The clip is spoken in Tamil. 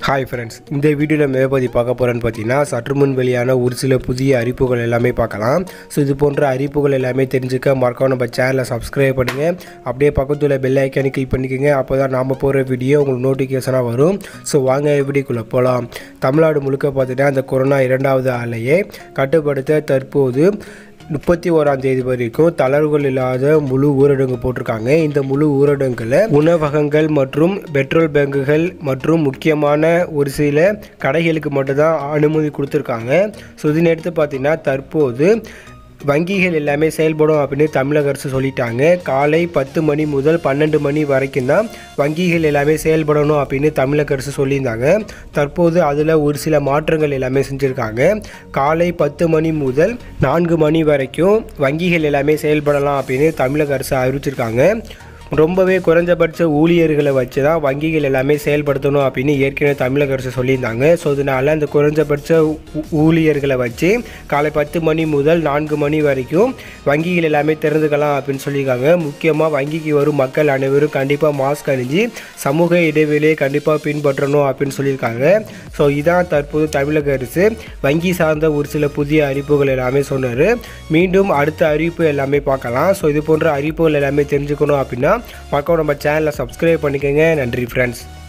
ஹாய் ஃப்ரெண்ட்ஸ் இந்த வீடியோவில் மேபதி பார்க்க போகிறேன்னு பார்த்தீங்கன்னா சற்று முன் வெளியான ஒரு சில புதிய அறிவிப்புகள் எல்லாமே பார்க்கலாம் ஸோ இது போன்ற அறிவிப்புகள் எல்லாமே தெரிஞ்சுக்க மறக்காம நம்ம சேனலை சப்ஸ்கிரைப் பண்ணுங்கள் அப்படியே பக்கத்தில் பெல் ஐக்கானு கிளிக் பண்ணிக்கோங்க அப்போ தான் நாம் போகிற வீடியோ உங்களுக்கு நோட்டிஃபிகேஷனாக வரும் ஸோ வாங்க வீடியோக்குள்ளே போகலாம் தமிழ்நாடு முழுக்க பார்த்தீங்கன்னா இந்த கொரோனா இரண்டாவது அலையை கட்டுப்படுத்த தற்போது முப்பத்தி ஓராம் தேதி வரைக்கும் தளர்வுகள் இல்லாத முழு ஊரடங்கு போட்டிருக்காங்க இந்த முழு ஊரடங்குல உணவகங்கள் மற்றும் பெட்ரோல் பங்குகள் மற்றும் முக்கியமான ஒரு சில கடைகளுக்கு மட்டும்தான் அனுமதி கொடுத்துருக்காங்க ஸோ இதனை எடுத்து பார்த்தீங்கன்னா தற்போது வங்கிகள் எல்லாமே செயல்படும் அப்படின்னு தமிழக அரசு சொல்லிட்டாங்க காலை பத்து மணி முதல் பன்னெண்டு மணி வரைக்கும் தான் வங்கிகள் எல்லாமே செயல்படணும் அப்படின்னு தமிழக அரசு சொல்லியிருந்தாங்க தற்போது அதில் ஒரு சில மாற்றங்கள் எல்லாமே செஞ்சுருக்காங்க காலை பத்து மணி முதல் நான்கு மணி வரைக்கும் வங்கிகள் எல்லாமே செயல்படலாம் அப்படின்னு தமிழக அரசு அறிவிச்சிருக்காங்க ரொம்பவே குறைஞ்சபட்ச ஊழியர்களை வச்சு தான் வங்கிகள் எல்லாமே செயல்படுத்தணும் அப்படின்னு ஏற்கனவே தமிழக அரசு சொல்லியிருந்தாங்க ஸோ இதனால் அந்த குறைஞ்சபட்ச ஊ- ஊழியர்களை வச்சு காலை பத்து மணி முதல் நான்கு மணி வரைக்கும் வங்கிகள் எல்லாமே திறந்துக்கலாம் அப்படின்னு சொல்லியிருக்காங்க முக்கியமாக வங்கிக்கு வரும் மக்கள் அனைவரும் கண்டிப்பாக மாஸ்க் அணிஞ்சு சமூக இடைவெளியை கண்டிப்பாக பின்பற்றணும் அப்படின்னு சொல்லியிருக்காங்க ஸோ இதான் தற்போது தமிழக அரசு வங்கி சார்ந்த ஒரு சில புதிய அறிவிப்புகள் எல்லாமே சொன்னார் மீண்டும் அடுத்த அறிவிப்பு எல்லாமே பார்க்கலாம் ஸோ இது போன்ற அறிவிப்புகள் எல்லாமே தெரிஞ்சுக்கணும் அப்படின்னா மறக்காம நம்ம சேனலை சப்ஸ்கிரைப் பண்ணிக்கோங்க நன்றி ஃப்ரெண்ட்ஸ்